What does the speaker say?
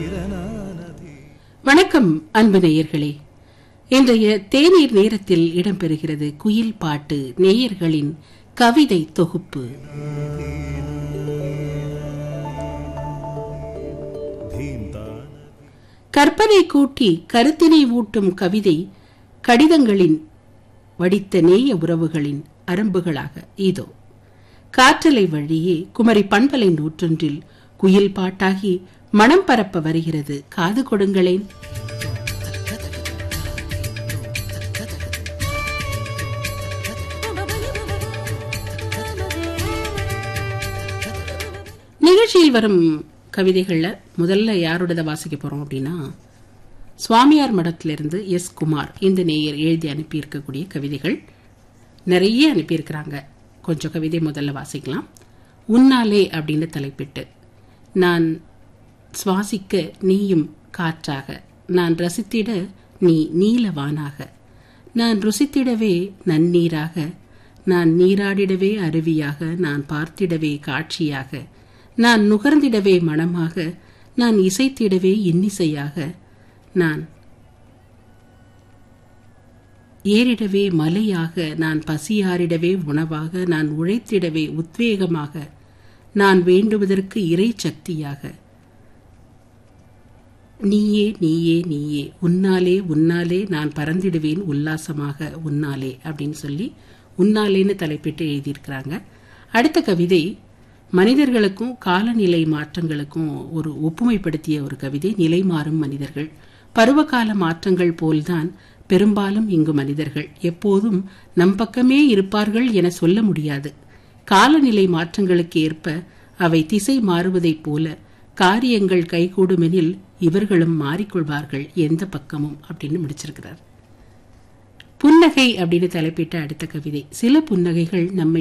வணக்கம் அன்பு நேயர்களே இன்றைய தேநீர் நேரத்தில் இடம்பெறுகிறது குயில் பாட்டு நேயர்களின் கவிதை தொகுப்பு கற்பனை கூட்டி கருத்தினை ஊட்டும் கவிதை கடிதங்களின் வடித்த நேய உறவுகளின் அரம்புகளாக இதோ காற்றலை வழியே குமரி பண்பலை நூற்றொன்றில் குயில் பாட்டாகி மனம் பரப்ப வருகிறது காது கொடுங்களேன் நிகழ்ச்சியில் வரும் கவிதைகள்ல முதல்ல யாரோடத வாசிக்க போறோம் அப்படின்னா சுவாமியார் மடத்திலிருந்து எஸ் குமார் இந்த நேயர் எழுதி அனுப்பியிருக்கக்கூடிய கவிதைகள் நிறைய அனுப்பியிருக்கிறாங்க கொஞ்சம் கவிதை முதல்ல வாசிக்கலாம் உன்னாலே அப்படின்னு தலைப்பிட்டு நான் சுவாசிக்க நீயும் காற்றாக நான் ரசித்திட நீ நீலவானாக நான் ருசித்திடவே நன்னீராக நான் நீராடிடவே அருவியாக நான் பார்த்திடவே காட்சியாக நான் நுகர்ந்திடவே மனமாக நான் இசைத்திடவே இன்னிசையாக நான் ஏறிடவே மலையாக நான் பசியாரிடவே உணவாக நான் உழைத்திடவே உத்வேகமாக நான் வேண்டுவதற்கு இறை சக்தியாக நீயே நீயே நீயே உன்னாலே உன்னாலே நான் பறந்திடுவேன் உல்லாசமாக உன்னாலே அப்படின்னு சொல்லி உன்னாலேன்னு தலைப்பிட்டு எழுதியிருக்கிறாங்க அடுத்த கவிதை மனிதர்களுக்கும் காலநிலை மாற்றங்களுக்கும் ஒரு ஒப்புமைப்படுத்திய ஒரு கவிதை நிலை மாறும் மனிதர்கள் பருவகால மாற்றங்கள் போல்தான் பெரும்பாலும் இங்கு மனிதர்கள் எப்போதும் நம் பக்கமே இருப்பார்கள் என சொல்ல முடியாது காலநிலை மாற்றங்களுக்கு ஏற்ப அவை திசை மாறுவதைப் போல காரியங்கள் கைகூடுமெனில் இவர்களும் மாறிக்கொள்வார்கள் எந்த பக்கமும் அப்படின்னு முடிச்சிருக்கிறார் புன்னகை அப்படின்னு தலைப்பிட்ட அடுத்த கவிதை சில புன்னகைகள் நம்மை